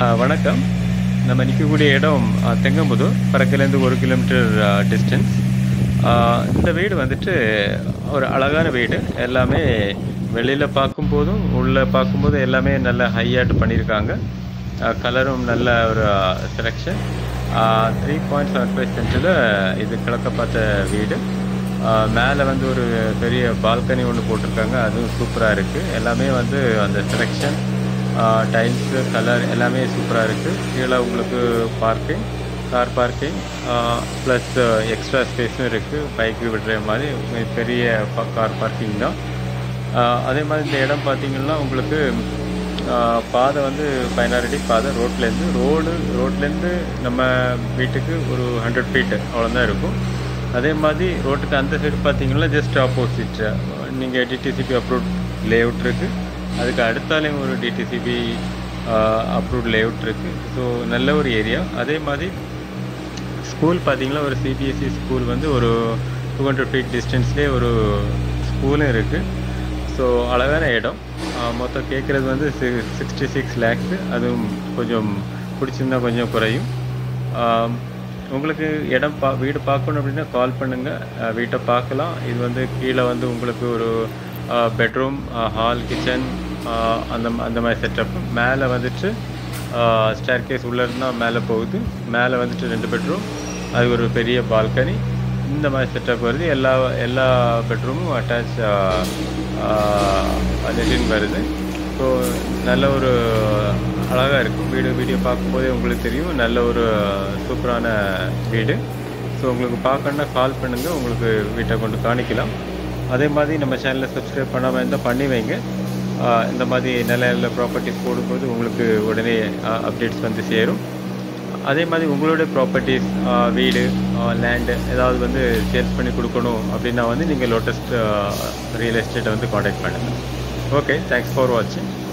ஆ, வணக்கம் நம்ம நிற்கக்கூடிய இடம் ஆ, தெங்கம்புதூர் பறக்கலேருந்து ஒரு கிலோமீட்டர் டிஸ்டன்ஸ் இந்த வீடு வந்துட்டு ஒரு அழகான வீடு எல்லாமே வெளியில் பார்க்கும்போதும் உள்ளே பார்க்கும்போது எல்லாமே நல்ல ஹையாட்டு பண்ணியிருக்காங்க கலரும் நல்ல ஒரு selection three point seven five சென்ட்டில் இது கிழக்க பார்த்த வீடு மேலே வந்து ஒரு பெரிய பால்கனி ஒன்று போட்டிருக்காங்க அதுவும் சூப்பராக இருக்குது எல்லாமே வந்து அந்த செலெக்ஷன் டைல்ஸு கலர் எல்லாமே சூப்பராக இருக்குது கீழே உங்களுக்கு parking car parking plus extra ஸ்பேஸும் இருக்குது பைக்கு விடுற மாதிரி ஒரு பெரிய கார் பார்க்கிங் தான் ஆஹ் அதே மாதிரி இந்த இடம் பார்த்தீங்கன்னா உங்களுக்கு ஆஹ் பாதை வந்து பதினாறு அடி பாதை ரோட்லேருந்து ரோடு ரோட்லேருந்து நம்ம வீட்டுக்கு ஒரு ஹண்ட்ரட் ஃபீட்டு அவ்வளோதான் இருக்கும் அதே மாதிரி ரோட்டுக்கு அந்த சைடு பார்த்தீங்கன்னா ஜஸ்ட் ஆப்போசிட் நீங்கள் டிடிசிபி அப்ரூவ் லேஅவுட் இருக்குது அதுக்கு அடுத்தாலையும் ஒரு டிடிசிபி அப்ரூவ்ட் லேஅவுட் இருக்குது ஸோ நல்ல ஒரு ஏரியா அதே மாதிரி ஸ்கூல் பார்த்தீங்கன்னா ஒரு சிபிஎஸ்சி ஸ்கூல் வந்து ஒரு டூ ஹண்ட்ரட் ஃபீட் டிஸ்டன்ஸ்லேயே ஒரு ஸ்கூலும் இருக்குது ஸோ அழகான இடம் ஆஹ் மொத்தம் கேட்குறது வந்து சிக்ஸ்டி சிக்ஸ் லேக்ஸு அதுவும் கொஞ்சம் பிடிச்சிருந்தா கொஞ்சம் குறையும் ஆம், உங்களுக்கு இடம் பா வீடு பார்க்கணும் அப்படின்னா கால் பண்ணுங்கள் வீட்டை பார்க்கலாம் இது வந்து கீழே வந்து உங்களுக்கு ஒரு பெட்ரூம் ஹால் கிச்சன் அந்த அந்த மாதிரி செட்டப் மேலே வந்துட்டு ஸ்டேர் கேஸ் உள்ளே இருந்தால் மேலே போகுது மேலே வந்துட்டு ரெண்டு பெட்ரூம் அது ஒரு பெரிய பால்கனி இந்த மாதிரி செட்டப் வருது எல்லா எல்லா பெட்ரூமும் அட்டாச் லெட்டின் வருது ஸோ நல்ல ஒரு அழகாக இருக்கும் வீடு வீடியோ பார்க்கும்போதே உங்களுக்கு தெரியும் நல்ல ஒரு சூப்பரான வீடு ஸோ உங்களுக்கு பார்க்கணுன்னா கால் பண்ணுங்கள் உங்களுக்கு வீட்டை கொண்டு காணிக்கலாம் அதே மாதிரி நம்ம சேனலை சப்ஸ்கிரைப் பண்ணாமல் இருந்தால் பண்ணி வைங்க ஆஹ் இந்த மாதிரி நல்ல நல்ல ப்ராப்பர்ட்டிஸ் போடும்போது உங்களுக்கு உடனே அப்டேட்ஸ் வந்து சேரும் அதே மாதிரி உங்களுடைய ப்ராப்பர்ட்டிஸ் வீடு லேண்டு ஏதாவது வந்து சேல்ஸ் பண்ணி கொடுக்கணும் அப்படின்னா வந்து நீங்கள் லோட்டஸ்ட் ரியல் எஸ்டேட்டை வந்து காண்டாக்ட் பண்ணுங்கள் ஓகே தேங்க்ஸ் ஃபார் வாட்சிங்